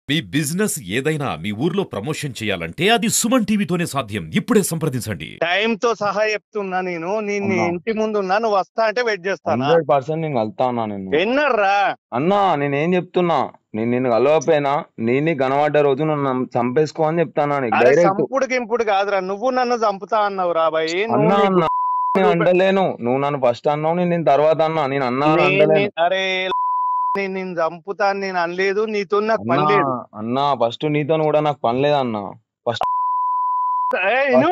మీ business ఏదైనా మీ ఊర్లో promotion చేయాలంటే అది సుమన్ టీవీతోనే సాధ్యం ఇప్పుడే సంప్రదించండి టైం తో సహా చెప్తున్నా నేను నేను నీ అన్నా. ఇంటి ముందు ఉన్నా నువ్వు వస్తా అంటే వెయిట్ చేస్తానా హండ్రెడ్ పర్సెంట్ నేను కలుతా అన్నా నేను ఎన్నర్రా అన్నా నేనేం చెప్తున్నా నేను నిన్ను కలవకపోయినా నేను కనబడ్డ రోజు నువ్వు నన్ను చంపేసుకో అని చెప్తానా నీకు అరే డైరెక్ట్ చంపుడు గింపుడు కాదురా నువ్వు నన్ను చంపుతా అన్నావు రా బాయ్ అన్నా అన్నా నేను అంటలేను నువ్వు నన్ను ఫస్ట్ అన్నావు నేను నేను తర్వాత అన్నా నేను అన్నా అని అంటలేను అరే నేను నేను చంపుతా అని నేను అనలేదు నీతో నాకు పని అన్నా లేదు అన్నా ఫస్ట్ నీతో కూడా నాకు పని లేదన్నా ఫస్ట్ ఏయ్, నువ్వు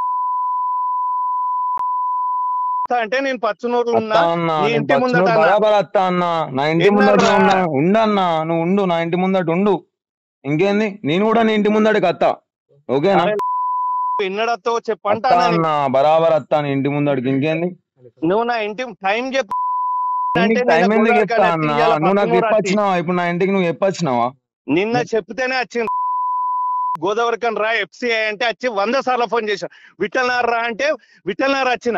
అంటే నేను పచ్చునూరులో ఉన్నా అత్తా అన్నా నీ నేను ఇంటి పచ్చి ముందట నువ్వు అన్నా. బరాబర్ అత్తా అన్నా నా ఇంటి ఎన్నర్రా? ముందట ఉన్నా ఉండన్నా నువ్వు ఉండు నా ఇంటి ముందట ఉండు ఇంకేంది నేను కూడా నీ ఇంటి ముందటికి అత్తా ఓకేనా అరే, ఎన్నడతో చెప్పంటా అత్తా అన్నా బరాబర్ అత్తా నీ ఇంటి ముందటికి ఇంకేంది నువ్వు నా ఇంటి టైం చెప్పు అంటే నీకు నేను టైం ఎందుకు గోదావరి చెప్తా కాడ అన్నా తీయాల నువ్వు నాకు పక్కన ఎప్పొచ్చినావా ఇప్పుడు నా ఇంటికి నువ్వు ఎప్పొచ్చినావా నిన్న చెప్తేనే వచ్చింది గోదావరి కన్ రా ఎఫ్సిఐ అంటే వచ్చి వంద సార్లు ఫోన్ చేశా విఠల్నార్ రా అంటే విఠల్నార్ వచ్చిన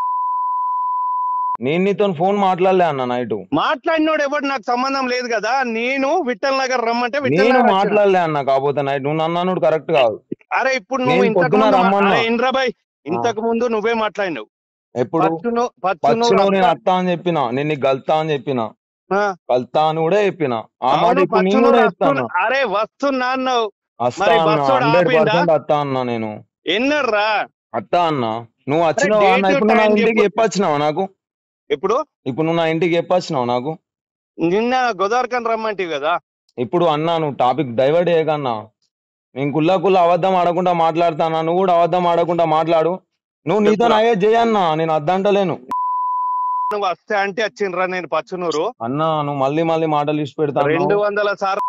నేను నీతో ఫోన్ మాట్లాడలే అన్న నైట్ మాట్లాడినోడు ఎవడు నాకు సంబంధం లేదు కదా నేను విఠల్ నగర్ రమ్మంటే విఠల్ నేను నగర్ వచ్చిన. మాట్లాడలే అన్న కాకపోతే నైట్ నువ్వు నన్ను అన్నాడు కరెక్ట్ కాదు అరే ఇప్పుడు నువ్వు నేను ఇంతకు పొద్దున ముందు మా- రమ్మన్నా. అరే ఇంద్రాబాయ్ ఇంతకు ముందు నువ్వే మాట్లాడినావు ఎప్పుడు పచ్చును పచ్చు పచ్చును నేను అత్తా అని చెప్పిన నేను నీకు గల్తా అని చెప్పిన ఆ, కలుతా అని కూడా చెప్పిన ఆ మాట అవును, ఇప్పుడు నేను పచ్చును కూడా వస్తున్నా- చెప్తాను అరే వస్తున్నా అన్నావు వస్తా మరి అన్న బస్సోడు హండ్రెడ్ ఆపిండా? పర్సెంట్ వస్తా అన్న నేను ఎన్నర్రా అత్తా అన్న నువ్వు వచ్చినావా date, అన్న ఇప్పుడు నువ్వు నా time ఇంటికి చెప్పు. ఎప్పొచ్చినావా నాకు ఇప్పుడు ఇప్పుడు నువ్వు నా ఇంటికి ఎప్పొచ్చినావు నాకు నిన్న గోదావరి కన్ రమ్మంటివి కదా ఇప్పుడు అన్నా నువ్వు టాపిక్ డైవర్ట్ చేయకన్నా నేను కుల్లా కుల్లా అబద్ధం ఆడకుండా మాట్లాడతానా నువ్వు కూడా అబద్ధం ఆడకుండా మాట్లాడు నువ్వు నీతో చెప్పురా. అయ్యే చేయన్నా నేను అద్దంటలేను నువ్వు వస్తే అంటే వచ్చిండ్రా నేను పచ్చునూరు అన్నా నువ్వు మళ్ళీ మళ్ళీ మాటలు ఇచ్చి పెడతాను రెండు వందల సార్లు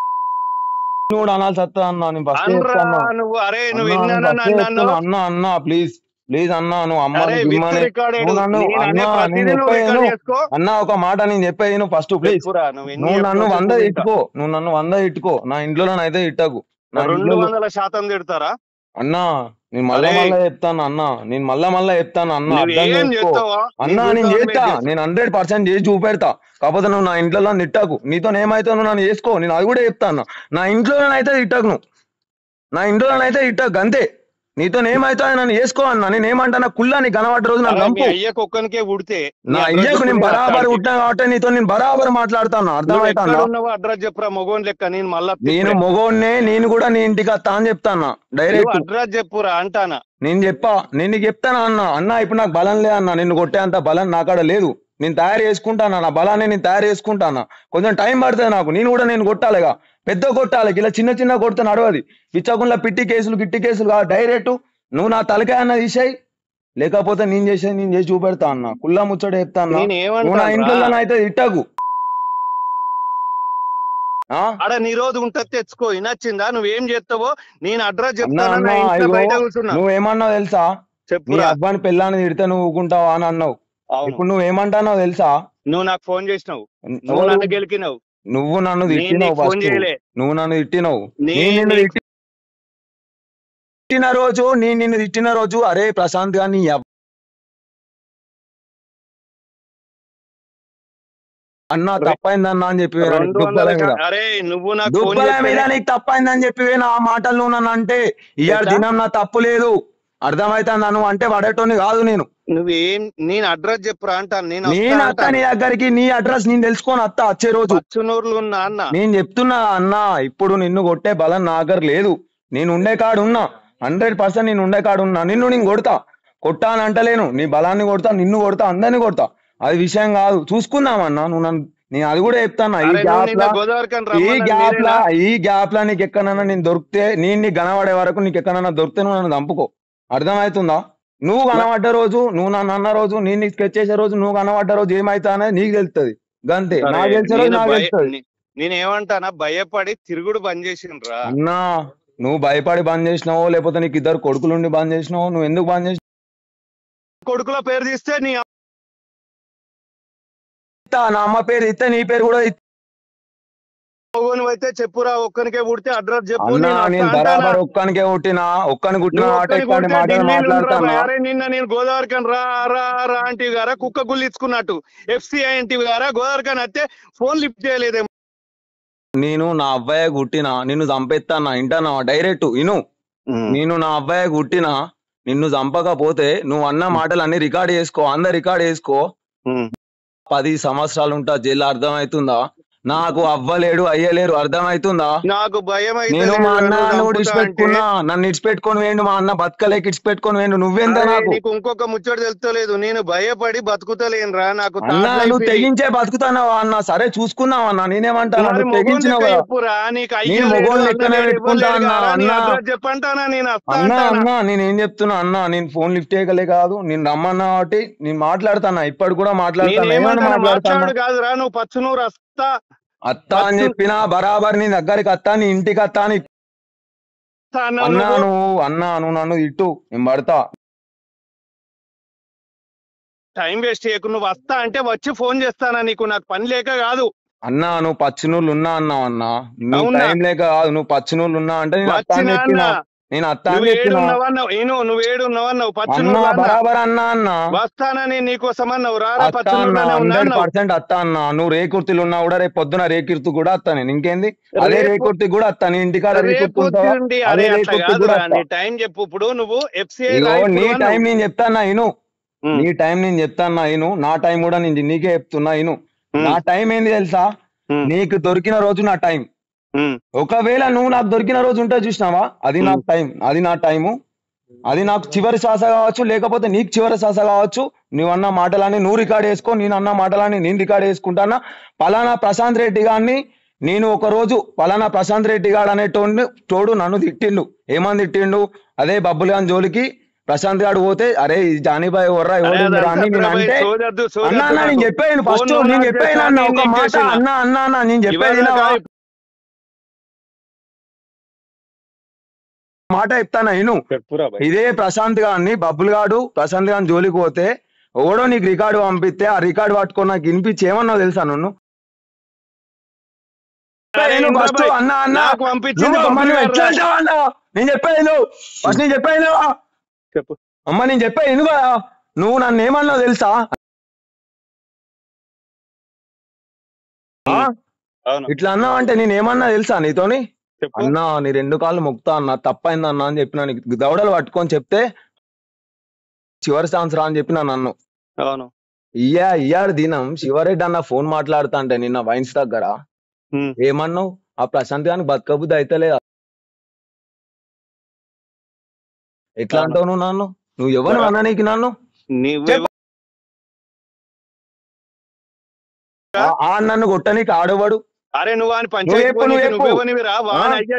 నువ్వు కూడా అనాల్సి వస్తా అన్నా నేను ఫస్ట్ అనరా నువ్వు అరే నువ్వు విన్నానా నన్ను అన్నా అన్నా ప్లీజ్ ప్లీజ్ అన్నా నువ్వు అరే అమ్మని విత్ గిమ్మని రికార్డెడ్ నువ్వు నన్ను- నేను అనే అన్నా, ప్రతిదీ నేను నువ్వు చెప్పేది రికార్డ్ విను. చేసుకో అన్నా ఒక మాట నేను చెప్పేది నువ్వు ఫస్ట్ ప్లీజ్ చెప్పురా, నువ్వు ఎన్ని నువ్వు నన్ను చెప్తావో వంద చెప్పు ఇట్టుకో నువ్వు నన్ను వంద ఇట్టుకో నా ఇంట్లో అయితే ఇట్టకు నా రెండు ఇంట్లో వందల శాతం తిడతారా అన్నా నేను మళ్ళా అరే. మళ్ళా చెప్తాను అన్నా నేను మళ్ళా మళ్ళా చెప్తాను అన్న నువ్వు అర్థం ఏం చేసుకో చేస్తావా అన్నా నీ నేను జీవితం చేస్తా మీద చేస్తా. నేను హండ్రెడ్ పర్సెంట్ చేసి చూపెడతా కాకపోతే నువ్వు నా ఇంట్లో నిట్టకు నీతో ఏమైతే నువ్వు నన్ను చేసుకో నేను అది కూడా చెప్తాను నా ఇంట్లోనైతే ఇట్టకు నువ్వు నా ఇంట్లోనైతే ఇట్టకు అంతే నీతో ఏమైతే నన్ను చేసుకో అన్నా నేను ఏమంటా నా కుళ్ళా నీకు కనబడ్డ రోజు నాకు అరే, మీ నంపు అయ్యకు ఒక్కనికే ఉడితే నా అయ్యకు నేను బరాబర్ ఉంటాను కాబట్టి నీతో నేను బరాబర్ మాట్లాడతాను అర్థమవుతా ఉన్నావో అడ్రస్ చెప్పురా మొగోన్ లెక్క నేను మళ్ళా నేను మొగోడ్నే నేను కూడా నీ ఇంటికి వస్తా అని చెప్తాను డైరెక్ట్ అడ్రస్ చెప్పురా అంటానా నేను చెప్పా నేను నీకు చెప్తానా అన్న అన్న ఇప్పుడు నాకు బలం లే అన్న నిన్ను కొట్టే అంత బలం నాకాడ లేదు నేను తయారు చేసుకుంటానా నా బలాన్ని నేను తయారు చేసుకుంటానా కొంచెం టైం పడుతుంది నాకు నేను కూడా నేను కొట్టాలిగా పెద్ద కొట్టాలి ఇలా చిన్న చిన్న కొడితే నడవది పిచ్చకుండా పిట్టి కేసులు గిట్టి కేసులు కాదు డైరెక్ట్ నువ్వు నా తలకాయ అన్న తీసేయి లేకపోతే నేను చేసేది నేను చేసి చూపెడతా అన్న కుల్లా ముచ్చట చెప్తా అన్న నేను నువ్వు నా ఇంట్లో ఏమంటా అయితే ఇట్టకు ఆ? ఆడ నీ రోజు ఉంటది తెచ్చుకో వినొచ్చిందా నువ్వేం చేస్తావో నేను అడ్రస్ అన్నా చెప్తాను అన్నా నా ఇంట్లో ఇగో బయట కూర్చున్నా నువ్వు ఏమన్నావు తెలుసా నీ చెప్పురా అబ్బాని పెళ్ళాన్ని తిడితే నువ్వు ఊకుంటావా అని అన్నావు అవును ఇప్పుడు నువ్వు ఏమంటానో తెలుసా నువ్వు నాకు ఫోన్ చేసినావు నువ్వు ఎవరు? నన్ను గెలికినావు నువ్వు నన్ను నేను తిట్టినావు నీకు ఫోన్ ఫస్ట్ చేయలే నువ్వు నన్ను తిట్టినావు నేను నేను నిన్ను నీకు- తిట్టి- తిట్టిన రోజు నేను నిన్ను తిట్టిన రోజు అరే ప్రశాంత్ గా నీ ఎవ- అన్న తప్పైందన్నా అని చెప్పి రెండు దుబ్బల వందల మీద శా- అరే నువ్వు నాకు ఫోన్ దుబ్బల మీద చేస్తేనే- నీకు తప్పైందని చెప్పి నా మాటలు నువ్వు నన్ను అంటే ఇవాళ ఎట్లా? దినం నా తప్పు లేదు అర్థమైతుందా నువ్వు అంటే పడేటోని కాదు నేను నువ్వేం నేను అడ్రస్ చెప్పురా అంటాను నేను వస్తా నేను అత్త అంటాను. నీ దగ్గరికి నీ అడ్రస్ నేను తెలుసుకొని అత్త వచ్చే రోజు పచ్చునూరులో ఉన్నా అన్న నేను చెప్తున్నా అన్న ఇప్పుడు నిన్ను కొట్టే బలం నా దగ్గర లేదు నేను ఉండే కాడు ఉన్నా హండ్రెడ్ పర్సెంట్ నేను ఉండే కాడు ఉన్నా నిన్ను నేను కొడతా కొట్టా అని అంటలేను నీ బలాన్ని కొడతా నిన్ను కొడతా అందరిని కొడతా అది విషయం కాదు చూసుకుందామన్నా నువ్వు నన్ను నేను అది కూడా చెప్తాను ఈ అరే నువ్వు గ్యాప్ నిన్న లా గోదావరి కని ఈ రమ్మన్నది గ్యాప్ లా మీరేనా? ఈ గ్యాప్ లా నీకు ఎక్కడన్నా నేను దొరికితే నేను నీకు కనబడే వరకు నీకు ఎక్కడన్నా దొరికితే నువ్వు నన్ను చంపుకో అర్థమవుతుందా నువ్వు కనబడ్డ రోజు నువ్వు నన్ను అన్న రోజు నేను నీకు స్కెచ్ చేసే రోజు నువ్వు కనబడ్డ రోజు ఏమైతా అనేది నీకు తెలుస్తుంది గంతే సరే, నాకు తెలిసే రోజు నేను నాకు భయ- తెలుస్తుంది నే- నేను ఏమంటానా భయపడి తిరుగుడు బంద్ చేసిండ్రా అన్నా నువ్వు భయపడి బంద్ చేసినావో లేకపోతే నీకు ఇద్దరు కొడుకులుండి బంద్ చేసినావో నువ్వు ఎందుకు బంద్ చేసినావు కొడుకుల పేరు తీస్తే నీ ఇత్తా, నా అమ్మ పేరు ఇస్తే నీ పేరు కూడా ఇత్తా. మగోని అయితే చెప్పురా ఒక్కనికే పుడితే అడ్రస్ చెప్పు అన్నా నేను నేను వస్తా అంటానా? బరాబర్ ఒక్కనికే పుట్టినా ఒక్కని కుట్టిన నువ్వు ఆట ఒక్కని ఇట్లాంటి కొడితే మాటలు ఢిల్లీలో ఉండరా మాట్లాడతానా భయ్? అరే నిన్న నేను గోదావరి కన్ రా రా రా అంటివి గారా కుక్క గుళ్ళు ఇచ్చుకున్నట్టు ఎఫ్సిఐ అంటివి గారా గోదావరి కన్ వస్తే ఫోన్ లిఫ్ట్ చేయలేదేమో నేను నా అబ్బాయి గుట్టినా నిన్ను చంపేస్తానా ఇంటానా డైరెక్ట్ ఇను ఉమ్. నేను నా అబ్బాయి గుట్టినా నిన్ను చంపకపోతే నువ్వు అన్న మాటలు అన్ని రికార్డ్ చేసుకో అందరు రికార్డ్ చేసుకో ఉమ్. పది సంవత్సరాలు ఉంటా జైలు అర్థమవుతుందా నాకు అవ్వలేడు అయ్యలేరు అర్థమవుతుందా నాకు భయం అయితే నేను లేదు మా అన్న నువ్వు నన్ను చంపుతా ఇడిచిపెట్టుకున్నా నన్ను ఇడిచిపెట్టుకొని వేయండు మా అన్న బతకలేక ఇడిచిపెట్టుకొని వేయండు నువ్వెంత అరే, నాకు నీకు ఇంకొక ముచ్చట తెలుస్తలేదు నేను భయపడి బతుకుతలేనురా నాకు అన్న థర్డ్ లైఫ్ నువ్వు ఇది. తెగించే బతుకుతున్నావా అన్న సరే చూసుకున్నావా అన్న నేనేమంటాను మరి నువ్వు మొగోని తెగించినావు లెక్క కదా చెప్పురా, నీకు నేను అయ్య లేడు, మొగోని అన్న లెక్కనే లేడు, పెట్టుకుంటా ఎవ్వరు లేడు అన్న, కదా, నీ అన్న. అడ్రస్ చెప్పంటానా నేను వస్తా అన్న అంటానా. అన్న నేను ఏం చెప్తున్నా అన్న నేను ఫోన్ లిఫ్ట్ చేయగలే కాదు నేను రమ్మన్నా కాబట్టి నేను మాట్లాడతానా ఇప్పటి కూడా మాట్లాడతాను ఏమని నేనేమంటాను మాట్లాడతాను మాట్లాడు కాదురా నువ్వు పచ్చునూరు వస్తా అత్త అని పచ్చు- చెప్పినా బరాబర్ నీ దగ్గరికి అత్తా నీ ఇంటికి అత్తా అని వస్తా అన్నావు అన్నా నువ్వు. నువ్వు అన్నా నువ్వు నన్ను ఇట్టు నేను పడతా టైం వేస్ట్ చేయకు నువ్వు వస్తా అంటే వచ్చి ఫోన్ చేస్తానా నీకు నాకు పని లేక కాదు అన్నా నువ్వు పచ్చినూళ్ళు ఉన్నా అన్నావు అన్నా నువ్వు అవునా? టైం లేక కాదు నువ్వు పచ్చినూళ్ళు ఉన్నా అంటే నేను అత్త అని వచ్చినా చెప్పినా అన్న నేను అత్త అని నువ్వు ఏడు చెప్పినా ఉన్నావన్నావు నేను నువ్వు ఏడు ఉన్నావన్నావు అన్నా పచ్చునూరు అన్నా బరాబర్ అన్నా అన్నా వస్తానని నీకోసం అన్నావు రారా అత్త అన్న పచ్చునూరులోనే ఉన్నా హండ్రెడ్ అన్నావు పర్సెంట్ అత్త అన్న నువ్వు రేకుర్తిలు ఉన్నా కూడా రేపు పొద్దున రేకుర్తి కూడా అత్త నేను ఇంకేంది అదే రేపు- రేకుర్తి కూడా అత్త నీ ఇంటికాడ రేకుర్తి రేపు ఉంటావా ఉంది అదే అరే అట్లా రేకుర్తి కాదు కూడా రా, అత్త నీ టైం చెప్పు ఇప్పుడు నువ్వు ఎఫ్సిఐ ఇగో నీ టైం నేను చెప్తానా ఇను నీ టైం నేను చెప్తానా ఇను నా టైం కూడా నేను నీకే చెప్తున్నా ఇను నా టైం ఏంది తెలుసా నీకు దొరికిన రోజు నా టైం ఒకవేళ నువ్వు నాకు దొరికిన రోజు ఉంటే చూసినావా అది నా టైం అది నా టైము అది నాకు చివరి శ్వాస కావచ్చు లేకపోతే నీకు చివరి శ్వాస కావచ్చు నువ్వు అన్న మాటలని నువ్వు రికార్డ్ చేసుకో నేను అన్న మాటలని నేను రికార్డ్ చేసుకుంటానా పలానా ప్రశాంత్ రెడ్డి గారిని నేను ఒక రోజు పలానా ప్రశాంత్ రెడ్డి గారు అనేటోడు తోడు నన్ను తిట్టిండు ఏమని తిట్టిండు అదే బబ్బులు గాని జోలికి ప్రశాంత్ గారు పోతే అరే ఈ జానీబాయ్ ఎవర్రా ఎవరు అని నేను అంటే అన్న అన్న నేను చెప్పాను ఫస్ట్ నేను చెప్పాను అన్న ఒక మాట అన్న అన్న అన్న నేను చెప్పేది వినవా? మాట చెప్తాను నేను ఇదే ప్రశాంత్ గారిని బబ్బుల్ గాడు ప్రశాంత్ గారిని జోలికి పోతే ఓడో నీకు రికార్డు పంపిస్తే ఆ రికార్డు పట్టుకొని నాకు వినిపించి ఏమన్నావు తెలుసా నన్ను నేను ఫస్ట్ అన్న అన్న నాకు పంపించింది నువ్వు అమ్మ బబ్బుల్ నువ్వు గారు ఎట్లా రా. అంటావు అన్న నేను చెప్పాను ఫస్ట్ నేను చెప్పాను చెప్పు అమ్మ నేను చెప్పాను కదా నువ్వు నన్ను ఏమన్నావు తెలుసా ఆ? అవును ఇట్లా అన్నావు అంటే నేను ఏమన్నా తెలుసా నీతోని చెప్పు అన్నా నీ రెండు కాళ్ళు మొక్తా అన్న తప్పైంది అన్న అని చెప్పిన నీకు దవడలు పట్టుకొని చెప్తే చివరి సంవత్సరం అని చెప్పిన నన్ను అవును ఇయ్యా ఇయ్యాడు దినం శివరెడ్డి అన్న ఫోన్ మాట్లాడుతా అంటే నిన్న వైన్స్ దగ్గర ఉమ్. ఏమన్నావు ఆ ప్రశాంత్ గానికి బతకబుద్ధి అయితే లేదా ఎట్లా అవును. అంటావు నువ్వు నన్ను నువ్వు ఎవరు అన్న నీకు నన్ను నువ్వు చెప్పు. ఆ- ఆ నన్ను కొట్టనీకి ఆడవాడు అరే నువ్వు అని నువ్వు పంచాయతీ చెప్పు, నువ్వు చెప్పు. నువ్వెవనివి రా వాన్ ఆ? అయ్యా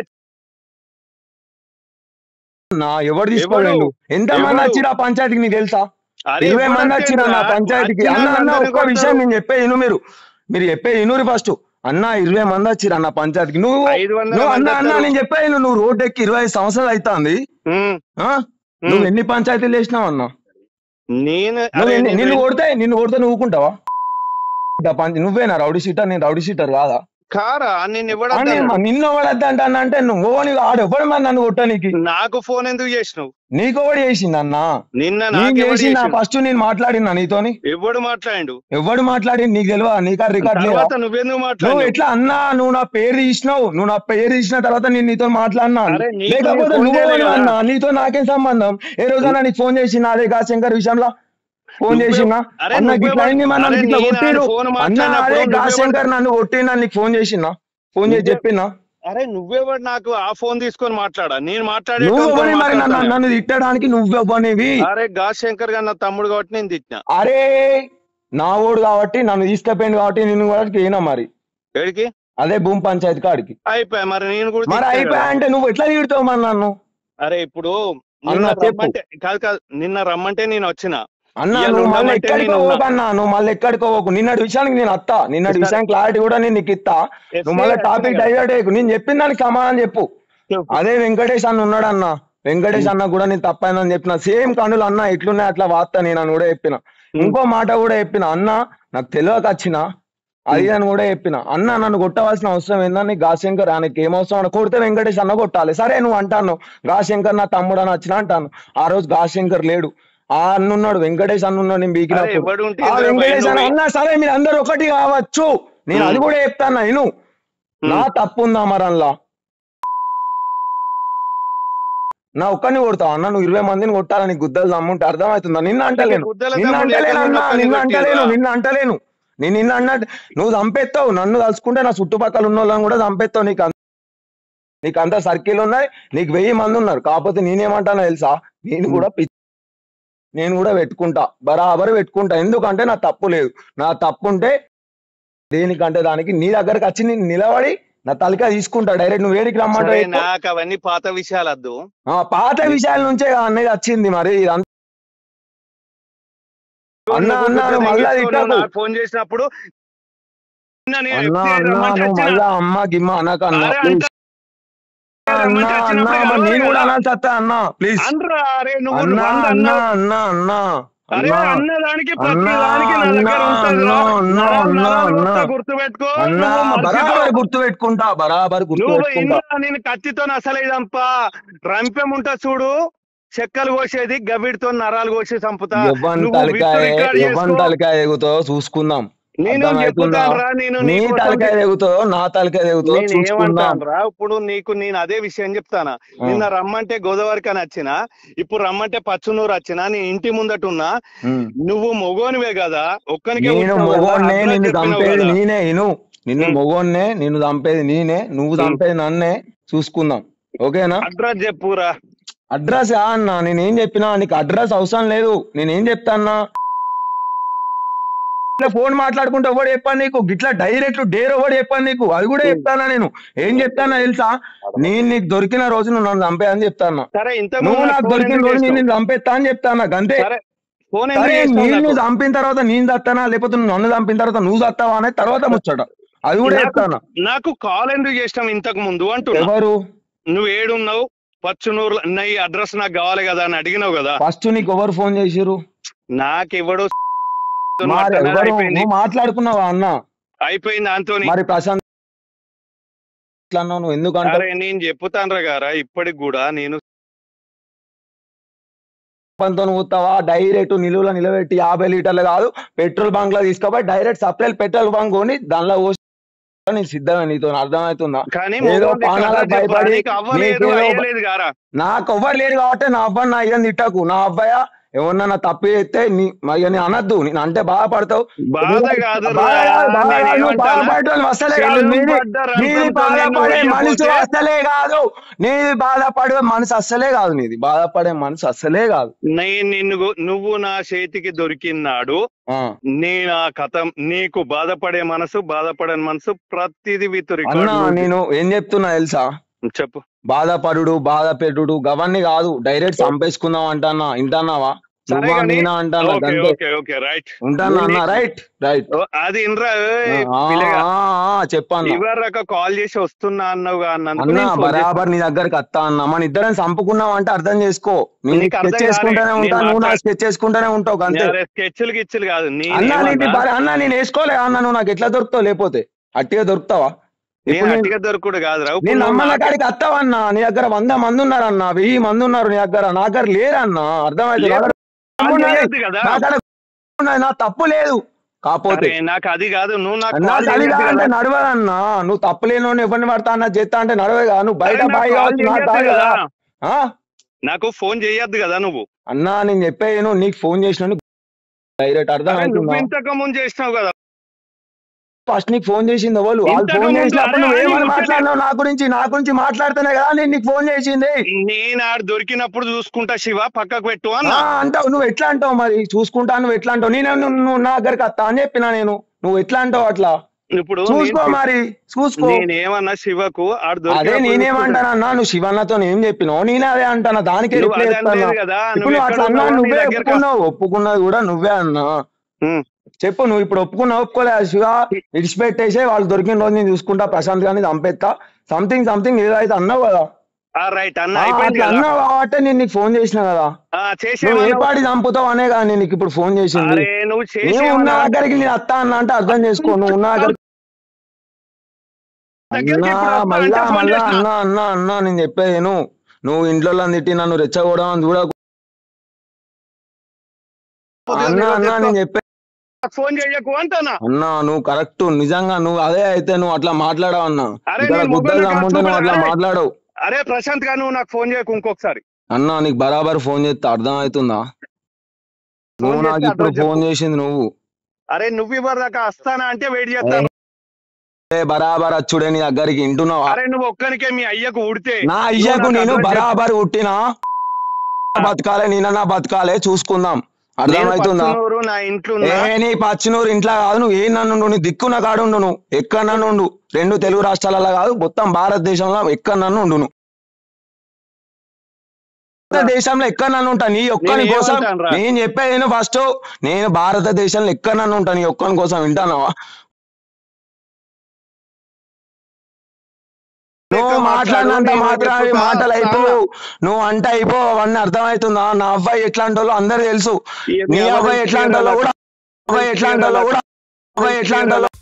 నా ఎవడు తీసుకోలేండు ఎంత మంది ఎవడు? వచ్చిరా పంచాయతీకి నీకు తెలుసా అరే ఇరవై ఎప్పుడు మంది వచ్చిరా నా వచ్చిండ్రా? పంచాయతీకి వచ్చిన అన్న అన్న వాళ్ళందరినీ ఒక్క విషయం కొడతారు. నేను చెప్పే ఇను మీరు మీరు చెప్పే ఇనురి ఫస్ట్ అన్న ఇరవై మంది వచ్చిరా నా పంచాయతీకి నువ్వు ఐదు వందల నువ్వు అన్న మంది అన్న వస్తారు. నేను చెప్పే నువ్వు రోడ్ ఎక్కి ఇరవై ఐదు సంవత్సరాలు అవుతుంది ఉమ్, నువ్వు ఉమ్. ఎన్ని పంచాయతీలు వేసినావు అన్న నేను నువ్వు అరే ఎన్ని- నేను నిన్ను కొడితే నిన్ను కొడితే నువ్వు ఊకుంటావా దా పంచ- నువ్వేనా రౌడీ షీటర్ నేను రౌడీ షీటర్ కాదా కారా నేను అని ఇవ్వడం నిన్ను ఎవడద్దంట అంటే నువ్వు ఆడు ఎవడు మరి నన్ను కొట్టనీకి నాకు ఫోన్ ఎందుకు చేసినావు నీకు ఎవడు చేసింది అన్న నిన్న నీకు నాకెవడు చేసింది చేసిండు? ఫస్ట్ నేను మాట్లాడినా నీతోని ఎవడు మాట్లాడిండు ఎవడు మాట్లాడి నీకు తెలియదా నీకా రికార్డ్ లేదా తర్వాత నువ్వెందుకు నువ్వు మాట్లాడు ఎట్లా అన్నా నువ్వు నా పేరు తీసినావు నువ్వు నా పేరు తీసిన తర్వాత నేను నీతో మాట్లాడినా అరే, నీకు లేకపోతే ఫోన్ నువ్వు చేయలే ఎవరు కదా. అన్నా నీతో నాకేం సంబంధం ఏ రోజైనా నీకు ఫోన్ చేసిన అదే గా శంకర్ విషయంలో ఫోన్ నువ్వే- చేసినా అరే, అన్న నువ్వే ఇట్లా అయింది మన అరే, ఇట్లా నేను కొట్టిరు ఆయన ఫోన్ అన్న మాట్లాడినప్పుడు అదే గా నువ్వే శంకర్ నన్ను కొట్టినా నీకు ఫోన్ చేసినా ఫోన్ చేసి నువ్వే- చెప్పినా అరే నువ్వెవడు నాకు ఆ ఫోన్ తీసుకొని మాట్లాడా నేను మాట్లాడే నువ్వు ఎవరి మరి నన్ను నన్ను తిట్టడానికి నువ్వెవ్వనివి అరే గా శంకర్ గారు నా తమ్ముడు కాబట్టి నేను తిట్టిన అరే నా ఓడు కాబట్టి నన్ను తీసుకపోయింది కాబట్టి నిన్ను కూడా ఏనా మరి ఎడికి అదే భూమి పంచాయతీ కాడికి అయిపోయా మరి నేను కూడా మరి తిట్టాను అయిపోయా కదా. అంటే నువ్వు ఎట్లా తిడతావు మరి నన్ను అరే ఇప్పుడు అన్న, నిన్న చెప్పు. రమ్మంటే కాదు కాదు నిన్న రమ్మంటే నేను వచ్చిన అన్న ఇవాళ నువ్వు మళ్ళీ ఉండమంటే ఎక్కడికి నేను ఉన్నా. పోకన్నా నువ్వు మళ్ళీ ఎక్కడికి పోకు నిన్నటి విషయానికి నేను అత్తా నిన్నటి సరే. విషయం క్లారిటీ కూడా నేను నీకు ఇస్తా నువ్వు మళ్ళీ ఎస్ఐ టాపిక్ వచ్చిన డైవర్ట్ అయ్యకు నేను చెప్పిన దానికి సమాధానం చెప్పు చెప్పు. అదే వెంకటేష్ అన్న ఉన్నాడు అన్న వెంకటేష్ అన్న కూడా నేను తప్పైందని చెప్పిన సేమ్ కన్నులు అన్న ఎట్లున్నాయి అట్లా వార్త నేను అని కూడా చెప్పిన ఇంకో మాట కూడా చెప్పిన అన్న నాకు తెలియక వచ్చిన అది అని కూడా చెప్పిన అన్న నన్ను కొట్టవలసిన అవసరం ఏందని గాశంకర్ ఆయనకి ఏం అవసరం అని కొడితే వెంకటేష్ అన్న కొట్టాలి సరే నువ్వు అంటాను గాశంకర్ నా తమ్ముడు అని వచ్చిన అంటాను ఆ రోజు గాశంకర్ లేడు ఆ అన్న ఉన్నాడు వెంకటేష్ అన్న ఉన్నాడు నేను అరే, బీకినప్పుడు ఎవడు ఉంటే ఆ ఇందులో వెంకటేష్ అన్న భయం అన్నా సరే మీరు అందరు ఒకటి కావచ్చు నేను ఉమ్. అది కూడా చెప్తాను నేను నా తప్పు ఉందా మరి అందులో నా ఒక్కని కొడతావు అన్న నువ్వు ఇరవై మందిని కొట్టాలని నీకు గుద్దలు నమ్ముంటే అర్థమవుతుందా నిన్న అంటలేను గుద్దల నిన్న దమ్ము అంటలేను లేకుండా అన్న ఒక్కరిని నిన్న కొట్టిర్రా? అంటలేను నిన్న అంటలేను నేను నిన్న అన్నట్టు నువ్వు చంపేస్తావు నన్ను తలుచుకుంటే నా చుట్టుపక్కల ఉన్న వాళ్ళని కూడా చంపేస్తావు నీకు అంత- నీకు అంత సర్కిల్ ఉన్నాయి నీకు వెయ్యి మంది ఉన్నారు కాకపోతే నేనేమంటానో తెలుసా నేను కూడా పిచ్చి నేను కూడా పెట్టుకుంటా బరాబర్ పెట్టుకుంటా ఎందుకంటే నా తప్పు లేదు నా తప్పు ఉంటే దేనికంటే దానికి నీ దగ్గరకు వచ్చి నేను నిలబడి నా తలకా తీసుకుంటా డైరెక్ట్ నువ్వు వేడికి సరే, రమ్మంటావు నాకు అవన్నీ పాత విషయాలు వద్దు ఆ, పాత విషయాల నుంచే కదా అన్నది వచ్చింది మరి ఇదంతా అన్న, అన్న, నువ్వు మళ్ళా తిట్టకు. నాకు ఫోన్ చేసినప్పుడు నిన్న నేను అన్నా FCI అన్నా రమ్మంటే నువ్వు వచ్చిన. మళ్ళా అమ్మ గిమ్మ అనక అన్న అరే ప్లీజ్ అంటే అన్నా రమ్మంటే అన్నా వచ్చినప్పుడు మరి నేను కలవాలి కూడా కదా. అనాల్సి వస్తా అన్న ప్లీజ్ అనరా, అరే నువ్వు అన్నా వంద అన్నా అన్నావు. అన్నా అన్నా అరే అన్నా అన్నదానికి ప్రతి అన్నా, దానికి నా దగ్గర అన్నా, ఉంటుందిరా. అన్నా, నరాలు అన్నా, నరాలు అన్నా. వస్తా గుర్తుపెట్టుకో అన్నా నువ్వు బరాబర్ మర్చిపో. గుర్తు పెట్టుకుంటా బరాబర్ గుర్తు నువ్వు పెట్టుకుంటా ఇంట్లో నేను కత్తితో అసలు ఇదంపా రంపెం ఉంటా చూడు చెక్కలు కోసేది గవిడితో నరాలు కోసి చంపుతా ఎవ్వని నువ్వు తలకాయ విత్తు రికార్డ్ ఎవ్వని చేసుకో. తలకాయ ఎగుతో చూసుకుందాం నేను అర్థమవుతుందా? చెప్తానురా నేను నీ నీకోసం తలకాయ ఎగుతో నా తలకాయ ఎగుతో నేను చూసుకుందాం ఏమంటానురా ఇప్పుడు నీకు నేను అదే విషయం చెప్తానా ఆ. నిన్న రమ్మంటే గోదావరికి అని వచ్చిన ఇప్పుడు రమ్మంటే పచ్చునూరు వచ్చిన నీ ఇంటి ముందట ఉన్నా ఉమ్. నువ్వు మొగోనివే కదా ఒక్కనికే నేను పుట్టావు కదా, మొగోన్నే అడ్రస్ నిన్ను చెప్పినావు చంపేది కదా. నేనే ఇను నిన్ను ఉమ్. మొగోన్నే నిన్ను చంపేది నేనే నువ్వు ఉమ్. చంపేది నన్నే చూసుకుందాం ఓకేనా అడ్రస్ చెప్పురా అడ్రస్ ఆ అన్న నేనేం చెప్పినా నీకు అడ్రస్ అవసరం లేదు నేనేం చెప్తా అన్నా ఇట్లా ఫోన్ మాట్లాడుకుంటే ఎవడు చెప్పాను నీకు గిట్లా డైరెక్ట్ డేర్ ఎవడు చెప్పాను నీకు అది కూడా చెప్తానా నేను ఏం చెప్తానా తెలుసా నేను నీకు దొరికిన రోజు నువ్వు నన్ను చంపేయని చెప్తాను సరే ఇంత నువ్వు నాకు దొరికిన రోజు నేను నిన్ను చంపేస్తా అని చెప్తాను అంతే సరే ఫోన్ సరే ఎందుకు చేసినావు నేను నాకు? చంపిన తర్వాత నేను చస్తానా లేకపోతే నువ్వు నన్ను చంపిన తర్వాత నువ్వు చస్తావా అనేది తర్వాత ముచ్చట అది కూడా నాకు- చెప్తాను నాకు కాల్ ఎందుకు చేసినాం ఇంతకు ముందు అంటున్నా ఎవరు నువ్వు ఏడున్నావు పచ్చునూరు నా ఈ అడ్రస్ నాకు కావాలి కదా అని అడిగినావు కదా ఫస్ట్ నీకు ఎవరు ఫోన్ చేసిరు నాకు ఎవడో మరి ఎవరు అయిపోయింది నువ్వు మాట్లాడుకున్నావా అన్న అయిపోయింది దాంతో మరి ప్రశాంత్ ఇట్లా అన్నావు నువ్వు ఎందుకంటే అరే నేను చెప్పుతాను గారా ఇప్పటికి కూడా నేను పంతో ఊతావా డైరెక్ట్ నిలువలో నిలబెట్టి యాభై లీటర్లు కాదు పెట్రోల్ బంక్ లో తీసుకోపోయి డైరెక్ట్ సప్లై పెట్రోల్ బంక్ కొని దానిలో పోసి నేను సిద్ధమే నీతో అర్థమవుతుందా కానీ ఏదో మొగోడిని పానాలకు కథ చెప్పరా? భయపడి నీకు అవ్వలేదు నీకేదో- అయ్యలేదు గారా నాకు ఎవ్వరు లేరు కాబట్టి నా అబ్బాయి నా అయ్యని తిట్టకు నా అబ్బాయ ఎవరన్నా తప్పు చేస్తే నీ మరి నేను అనద్దు నేను అంటే బాధపడతావు బాధ కాదు బాధ కాదు, బాధ కాదు, నువ్వు బాధపడటం అసలే కాదు నీది నీది బాధపడే మనసు అసలే కాదు నీది బాధపడే మనసు అస్సలే కాదు నీది బాధపడే మనసు అస్సలే కాదు నేను నిన్ను గు- నువ్వు నా చేతికి దొరికినాడు ఆ. నేను ఆ కథ నీకు బాధపడే మనసు బాధపడని మనసు ప్రతిది విత్ అన్న రికార్డు నేను ఏం చెప్తున్నా తెలుసా చెప్పు బాధపడుడు బాధ పెట్టుడు గవన్నీ కాదు డైరెక్ట్ చంపేసుకుందాం అంటానా ఇంటన్నావా సరే నువ్వా కానీ నేనా అంటానా ఓకే గంతే ఓకే ఓకే రైట్ ఉంటానా అన్న రైట్ రైట్ అది ఇన్రా చెప్పన్నా ఇవరక కాల్ చేసి వస్తున్నా అన్నావు అన్నందుకు అన్న నేను phone చేశా. బరాబర్ నీ దగ్గరికి వస్తా అన్న మన ఇద్దరం చంపుకున్నాం అంటే అర్థం చేసుకో నేను నీకు అర్థం స్కెచ్ చేసుకుంటానే కాలే. ఉంటా నేను నువ్వు నా మాట్లాడ- స్కెచ్ చేసుకుంటానే ఉంటావు అంతే అరే స్కెచ్లు గిచ్చులు కాదు అన్న నీది నేను బర- అన్న నేను వేసుకోలే అన్న నువ్వు నాకు ఎట్లా దొరుకుతావు లేకపోతే అట్టిగా దొరుకుతావా ఇప్పుడు నేను- అట్టిగా దొరకడు కాదురా ఇప్పుడు నేను నువ్వు నమ్మల నాకు- కాడికి వస్తావన్నా నీ దగ్గర వంద మంది ఉన్నారన్న వెయ్యి మంది ఉన్నారు నీ దగ్గర నా దగ్గర లేరన్నా అర్థమైంది లేదు. నా దగ్గర కాల్ ఉన్నది. చేయొద్దు కదా నా దగ్గర ఉన్నది. నా తప్పు లేదు కాకపోతే అరే, నాకు అది కాదు నువ్వు నాకు నా కాల్ తల్లి చేయొద్దు అంటే కదా. నడవదన్నా నువ్వు తప్పులేని ఎవరిని పడతా అన్న చేస్తా అంటే నడవేగా నువ్వు బయట అరే, నాకు బాయి కాల్ కావచ్చు నా చేయొద్దు తాయి కదా. కదా ఆ? నాకు ఫోన్ చేయొద్దు కదా నువ్వు అన్నా నేను చెప్పేను నీకు ఫోన్ చేసిన డైరెక్ట్ అర్థం అరే, నువ్వు అవుతుందా ఇంతకు ముందు చేసినావు కదా ఫస్ట్ నీకు ఫోన్ చేసింది వాళ్ళు వాళ్ళు ఇంతకు ఫోన్ ముందు చేసినప్పుడు అరే, నువ్వు అరే, ఏమని ఇంతకు- మాట్లాడినావు నా గురించి నా గురించి మాట్లాడుతున్నా కదా నేను నీకు ఫోన్ చేసింది నేను ఆడ దొరికినప్పుడు చూసుకుంటా శివ పక్కకు పెట్టు ఆ, అన్న అంటావు నువ్వు ఎట్లా అంటావు మరి చూసుకుంటా నువ్వు ఎట్లా అంటావు నేను నువ్వు నువ్వు నా దగ్గరికి వస్తా అని చెప్పినా నేను నువ్వు ఎట్లా అంటావు అట్లా ఇప్పుడు చూసుకో నేను- మరి చూసుకో నేనేమన్నా శివకు ఆడ అదే దొరికినప్పుడు నేనేమంటానన్నా నువ్వు శివన్నతో ఏం చెప్పినావు నేనే అదే అంటానా దానికే నువ్వు రిప్లై అదే ఇస్తానా అనలేదు కదా ఇప్పుడు నువ్వు నువ్వు ఎక్కడ అట్లా అన్నా ఉన్నావో నీ నువ్వే దగ్గరకు ఒప్పుకున్నావు ఒప్పుకున్నది కూడా నువ్వే అన్నా ఉమ్. చెప్పు నువ్వు ఇప్పుడు ఒప్పుకున్నావు ఒప్పుకోలే శివ విడిచిపెట్టేసే వాళ్ళు దొరికిన రోజు నేను చూసుకుంటా ప్రశాంత్ గారిని చంపేస్తా సంథింగ్ సంథింగ్ ఏదైతే అన్నావు కదా ఆ రైట్ అన్న ఆ, అయిపోయింది అట్లా కదా అన్నావు కాబట్టి నేను నీకు ఫోన్ చేసిన కదా ఆ, నువ్వు ఏ చేసేమన్నావు పాటి చంపుతావు అనే కదా నేను నీకు ఇప్పుడు ఫోన్ చేసింది అరే నువ్వు నేను ఉన్న చేసేమన్నావు దగ్గరికి నేను వస్తా అన్నా అంటే అర్థం చేసుకో నువ్వు ఉన్న దగ్గరికి దగ్గరికి అన్నా ఇప్పుడు వస్తా మళ్ళా అంటే ఫోన్ మళ్ళా చేసినా. అన్నా అన్నా అన్నా నేను చెప్పేది విను. నువ్వు ఇంట్లో తిట్టి నన్ను రెచ్చగొడడం చూడకు అన్నా అన్నా నేను చెప్పే నాకు ఫోన్ చేయకు అంటానా అన్నా నువ్వు కరెక్ట్ నిజంగా నువ్వు అదే అయితే నువ్వు అట్లా మాట్లాడవు అన్నా అరే ఇక్కడ నేను గుద్దలు మొబైల్ అమ్ముంటే నువ్వు అట్లా అరే. మాట్లాడవు అరే ప్రశాంత్ గా నువ్వు నాకు ఫోన్ చేయకు ఇంకొకసారి అన్నా నీకు బరాబర్ ఫోన్ చేస్తే అర్థం అవుతుందా నువ్వు ఫోన్ నాకు చేస్తే ఇప్పుడు అడ్రస్ ఫోన్ చెప్పు. చేసింది నువ్వు అరే నువ్వు ఇవ్వరు దాకా వస్తానా అంటే వెయిట్ చేస్తాను ఏ బరాబర్ అచ్చుడే నీ దగ్గరికి ఇంటున్నావా అరే నువ్వు ఒక్కనికే మీ అయ్యకు ఉడితే నా అయ్యకు నాకు నేను అడ్రస్ బరాబర్ పుట్టినా బతకాలే నేనన్నా బతకాలే చూసుకుందాం నేను అర్థమవుతుందా పచ్చనూరు, నా ఇంట్లో ఏ ఉన్నా. నీ పచ్చినూరు ఇంట్లో కాదు నువ్వు ఏ నన్ను నీ దిక్కు నా కాడు ఉండు నువ్వు ఎక్కడ నన్ను ఉండు రెండు తెలుగు రాష్ట్రాలలో కాదు మొత్తం భారతదేశంలో ఎక్కడ నన్ను ఉండు నువ్వు దేశంలో ఎక్కడ నన్ను ఉంటా నీ ఒక్కని నేను కోసం ఏమంటాను రా? నేను చెప్పేది నేను ఫస్ట్ నేను భారతదేశంలో ఎక్కడ నన్ను ఉంటా నీ ఒక్కని కోసం వింటానావా నువ్వు లెక్క మాట్లాడినంత మాట్లాడు, మాత్రం నేను చెప్తా, మాటలు అయిపోవు చాలా. నువ్వు అంటే అయిపోవు అవన్నీ అర్థమవుతుందా నా అబ్బాయి ఎట్లాంటి వాళ్ళు అందరు తెలుసు ఈ- నీ మీ అబ్బాయి అబ్బాయి ఎట్లాంటి వాళ్ళు కూడా అబ్బాయి ఎట్లాంటి వాళ్ళు కూడా అబ్బాయి ఎట్లాంటి వాళ్ళు